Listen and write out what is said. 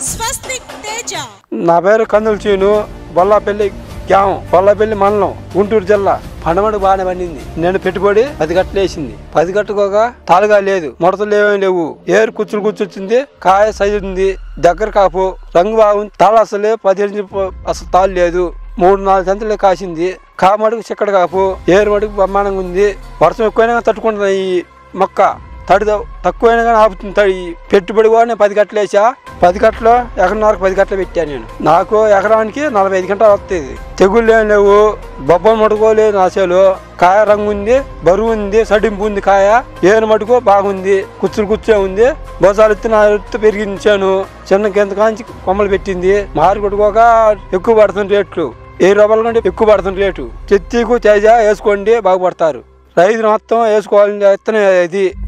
స్వస్తిక్ తేజ నా పేరు కందుల చీను బొల్లాపల్లి గ్రామం బొల్లాపల్లి మండలం గుంటూరు జిల్లా పండమడు బాగానే పండింది నేను పెట్టుబడి పది గట్టలు వేసింది పది గట్టుకోగా తాలుగా లేదు ముడతలు ఏమీ లేవు ఏరు కూర్చుని కూర్చొచ్చింది కాయ సైజు ఉంది దగ్గర కాపు రంగు బాగుంది తాళ అసలే పదిహేను చెప్ప- అసలు తాళ్ళు లేదు మూడు నాలుగు సంతలే కాసింది కా మడుగు చిక్కడ కాపు ఏరు మడుగు బ్రహ్మాండంగా ఉంది వర్షం ఎక్కువైనా తట్టుకుంటుంది ఈ మొక్క తడి తక్కువైనా కానీ ఆపుతుంది తడి పెట్టుబడి కూడా నేను పది గంటలు వేసా పది గంటలు ఎకరన్నరకు పది గంటలు పెట్టాను నేను నాకు ఎకరానికి నలభై ఐదు గంటలు వస్తుంది తెగుళ్ళు ఏం లేవు బొబ్బలు మటుకోలేదు నాసేలు కాయ రంగు ఉంది బరువు ఉంది సడింపు ఉంది కాయ ఏను మటుకు బాగుంది కుచ్చులు కుచ్చే ఉంది బొసాలు ఎత్తి నా ఎత్తు పెరిగించాను చిన్న కింద కాంచి కొమ్మలు పెట్టింది మారు కొట్టుకోక ఎక్కువ పడుతుంది రేట్లు ఏ రూపాయల కంటే ఎక్కువ పడుతుంది రేటు చెత్తీకు తేజ వేసుకోండి బాగుపడతారు రైతు మొత్తం వేసుకోవాలని చెప్తేనే ఇది